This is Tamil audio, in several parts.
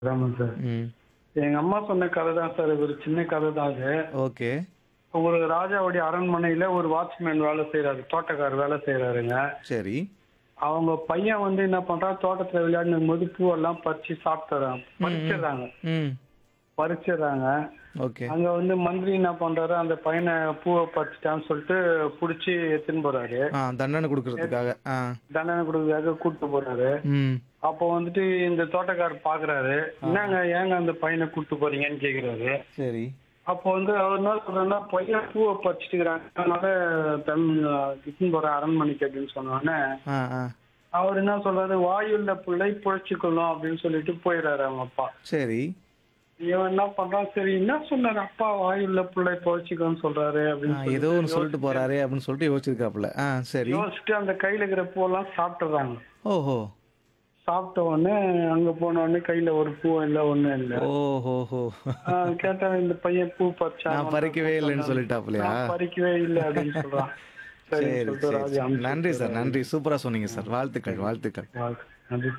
ஆமாம் சார் ம் எங்க அம்மா சொன்ன கதை தான் சார் ஒரு சின்ன கதை தான் அது ஓகே ஒரு ராஜாவுடைய அரண்மனையில ஒரு வாட்ச்மேன் வேலை செய்யறாரு தோட்டக்காரர் வேலை செய்யறாருங்க சரி அவங்க பையன் வந்து என்ன பண்றான் தோட்டத்துல விளையாடும் போது பூவெல்லாம் பறிச்சு சாப்பிட்டுறாங்க பறிச்சிடுறாங்க ம் பறிச்சிடுறாங்க ஓகே அங்க வந்து மந்திரி என்ன பண்றாரு அந்த பையனை பூவை பறிச்சிட்டான்னு சொல்லிட்டு புடிச்சு எடுத்துன்னு போறாரு ஆ தண்டனை கொடுக்கறதுக்காக ஆ தண்டனை கொடுக்கறதுக்காக கூட்டு போறாரு ம் அப்போ வந்துட்டு இந்த தோட்டக்காரர் பாக்குறாரு என்னங்க ஏங்க அந்த பையனை கூட்டு போறீங்கன்னு கேக்குறாரு சரி அப்போ வந்து அவர் என்ன சொல்றாருன்னா பையன் பூவை பறிச்சுட்டுக்கிறாங்க அதனால தன் கிச்சன் போற அரண்மனைக்கு அப்படின்னு சொன்னோடனே ஆ ஆ அவர் என்ன சொல்றாரு வாயுள்ள பிள்ளை புழைச்சிக்கணும் அப்படின்னு சொல்லிட்டு போயிடுறாரு அவங்க அப்பா சரி இவன் என்ன பண்றான் சரி என்ன சொன்னாரு அப்பா வாயுள்ள பிள்ளை புழைச்சிக்கணும்னு சொல்றாரு ஆ, அப்படின்னு ஏதோ ஒன்று சொல்லிட்டு போறாரு அப்படின்னு சொல்லிட்டு யோசிச்சிருக்காப்புல ஆ சரி யோசிச்சுட்டு அந்த கையில இருக்கிற பூவெல்லாம் சாப்பிட்டுறாங்க ஓஹோ சாப்பிட்ட உடனே அங்க போன உடனே கையில ஒரு பூ இல்ல ஒண்ணும் இல்ல ஓஹோஹோ ஆஹ் கேட்டா இந்த பையன் பூ பறிச்சா நான் பறிக்கவே இல்லைன்னு சொல்லிட்டாப்புலையா நான் பறிக்கவே இல்ல அப்படின்னு சொல்றான் சரி சரி சொல்லிட்டு சரி ராஜா சரி. அனுப்பிச்சு நன்றி சார் நன்றி சூப்பரா சொன்னீங்க சார் வாழ்த்துக்கள் வாழ்த்துக்கள் வாழ்க்கை. நன்றி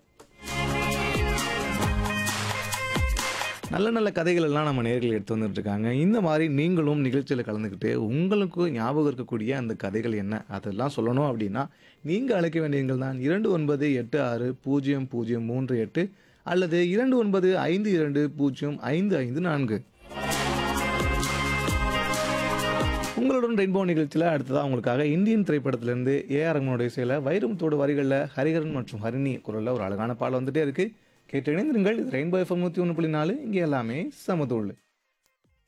நல்ல நல்ல கதைகள் எல்லாம் நம்ம நேர்கள் எடுத்து வந்துட்டு இருக்காங்க இந்த மாதிரி நீங்களும் நிகழ்ச்சியில் கலந்துக்கிட்டு உங்களுக்கு ஞாபகம் இருக்கக்கூடிய அந்த கதைகள் என்ன அதெல்லாம் சொல்லணும் அப்படின்னா நீங்கள் அழைக்க வேண்டிய எண்கள் தான் இரண்டு ஒன்பது எட்டு ஆறு பூஜ்ஜியம் பூஜ்ஜியம் மூன்று எட்டு அல்லது இரண்டு ஒன்பது ஐந்து இரண்டு பூஜ்ஜியம் ஐந்து ஐந்து நான்கு உங்களுடன் ரெயின்போ நிகழ்ச்சியில் அடுத்ததாக உங்களுக்காக இந்தியன் திரைப்படத்திலிருந்து ஏஆர் ரஹ்மானுடைய இசையில் வைரமுத்தோட வரிகளில் ஹரிஹரன் மற்றும் ஹரிணி குரலில் ஒரு அழகான பாடல் வந்துட்டே இருக்கு கேட்டு இணைந்திருங்கள் இது ரெயின்போ எஃப்எம் நூற்றி ஒன்று புள்ளி நாலு இங்கே எல்லாமே சமதூள்